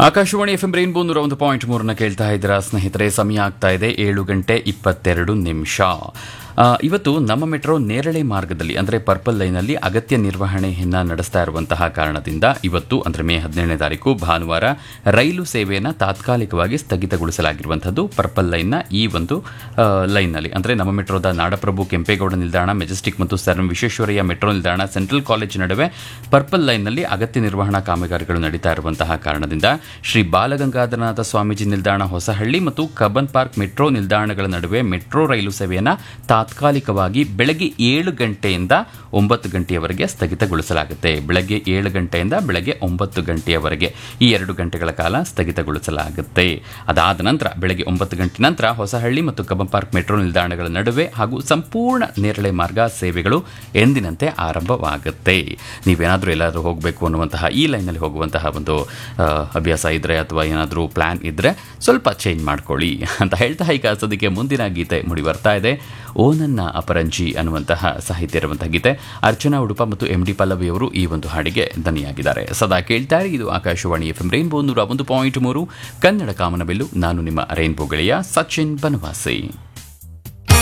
Akashvani F M rainbow ನೂರ ಒಂದು point ಮೂರನ್ನ ಕೇಳ್ತಾ ಇದ್ದೀರಾ ಸ್ನೇಹಿತರೆ ಸಮಯ ಆಗ್ತಾ ಇದೆ ಏಳು ಗಂಟೆ ಇಪ್ಪತ್ತೆರಡು ನಿಮಿಷ ಆ, ಇವತ್ತು ನಮ್ಮ ಮೆಟ್ರೋ ನೇರಳೆ ಮಾರ್ಗದಲ್ಲಿ ಅಂದರೆ ಪರ್ಪಲ್ ಲೈನಲ್ಲಿ ಅಗತ್ಯ ನಿರ್ವಹಣೆಯನ್ನು ನಡೆಸ್ತಾ ಇರುವಂತಹ ಕಾರಣದಿಂದ ಇವತ್ತು ಅಂದರೆ ಮೇ ಹದಿನೇಳನೇ ತಾರೀಕು ಭಾನುವಾರ ರೈಲು ಸೇವೆಯನ್ನು ತಾತ್ಕಾಲಿಕವಾಗಿ ಸ್ಥಗಿತಗೊಳಿಸಲಾಗಿರುವಂಥದ್ದು ಪರ್ಪಲ್ ಲೈನ್ನ ಈ ಒಂದು ಆ, ಲೈನ್ನಲ್ಲಿ ಅಂದರೆ ನಮ್ಮ ಮೆಟ್ರೋದ ನಾಡಪ್ರಭು ಕೆಂಪೇಗೌಡ ನಿಲ್ದಾಣ ಮೆಜೆಸ್ಟಿಕ್ ಮತ್ತು ಸರ್ ವಿಶ್ವೇಶ್ವರಯ್ಯ ಮೆಟ್ರೋ ನಿಲ್ದಾಣ ಸೆಂಟ್ರಲ್ ಕಾಲೇಜ್ ನಡುವೆ ಪರ್ಪಲ್ ಲೈನ್ನಲ್ಲಿ ಅಗತ್ಯ ನಿರ್ವಹಣಾ ಕಾಮಗಾರಿಗಳು ನಡೀತಾ ಇರುವಂತಹ ಕಾರಣದಿಂದ ಶ್ರೀ ಬಾಲಗಂಗಾಧರನಾಥ ಸ್ವಾಮೀಜಿ ನಿಲ್ದಾಣ ಹೊಸಹಳ್ಳಿ ಮತ್ತು ಕಬ್ಬನ್ ಪಾರ್ಕ್ ಮೆಟ್ರೋ ನಿಲ್ದಾಣಗಳ ನಡುವೆ ಮೆಟ್ರೋ ರೈಲು ಸೇವೆಯನ್ನು ತಾತ್ಕಾಲಿಕವಾಗಿ ಬೆಳಗ್ಗೆ ಏಳು ಗಂಟೆಯಿಂದ ಒಂಬತ್ತು ಗಂಟೆಯವರೆಗೆ ಸ್ಥಗಿತಗೊಳಿಸಲಾಗುತ್ತೆ ಬೆಳಗ್ಗೆ ಏಳು ಗಂಟೆಯಿಂದ ಬೆಳಗ್ಗೆ ಒಂಬತ್ತು ಗಂಟೆಯವರೆಗೆ ಈ ಎರಡು ಗಂಟೆಗಳ ಕಾಲ ಸ್ಥಗಿತಗೊಳಿಸಲಾಗುತ್ತೆ ಅದಾದ ನಂತರ ಬೆಳಗ್ಗೆ ಒಂಬತ್ತು ಗಂಟೆ ನಂತರ ಹೊಸಹಳ್ಳಿ ಮತ್ತು ಕಬ್ಬನ್ ಪಾರ್ಕ್ ಮೆಟ್ರೋ ನಿಲ್ದಾಣಗಳ ನಡುವೆ ಹಾಗೂ ಸಂಪೂರ್ಣ ನೇರಳೆ ಮಾರ್ಗ ಸೇವೆಗಳು ಎಂದಿನಂತೆ ಆರಂಭವಾಗುತ್ತೆ ನೀವೇನಾದರೂ ಎಲ್ಲಾದರೂ ಹೋಗಬೇಕು ಅನ್ನುವಂತಹ ಈ ಲೈನಲ್ಲಿ ಹೋಗುವಂತಹ ಒಂದು ಆ, ಅಭ್ಯಾಸ ಇದ್ದರೆ ಅಥವಾ ಏನಾದರೂ ಪ್ಲ್ಯಾನ್ ಇದ್ದರೆ ಸ್ವಲ್ಪ ಚೇಂಜ್ ಮಾಡ್ಕೊಳ್ಳಿ ಅಂತ ಹೇಳ್ತಾ ಈಗ ಸದ್ಯಕ್ಕೆ ಮುಂದಿನ ಗೀತೆ ಮುಡಿ ಬರ್ತಾ ಇದೆ ಓ ನನ್ನ ಅಪರಂಜಿ ಅನ್ನುವಂತಹ ಸಾಹಿತ್ಯ ಇರುವಂತಹ ಗೀತೆ ಅರ್ಚನಾ ಉಡುಪ ಮತ್ತು ಎಂ ಡಿ ಪಲ್ಲವಿ ಅವರು ಈ ಒಂದು ಹಾಡಿಗೆ ದನಿಯಾಗಿದ್ದಾರೆ ಸದಾ ಕೇಳ್ತಾ ಇರಿ ಇದು ಆಕಾಶವಾಣಿ ಎಫ್ ಎಂ ರೈನ್ಬೋ ನೂರ ಒಂದು ಪಾಯಿಂಟ್ ಮೂರು ಕನ್ನಡ ಕಾಮನಬಿಲ್ಲು ನಾನು ನಿಮ್ಮ ರೈನ್ಬೋ ಗೆಳೆಯ ಸಚಿನ್ ಬನವಾಸಿ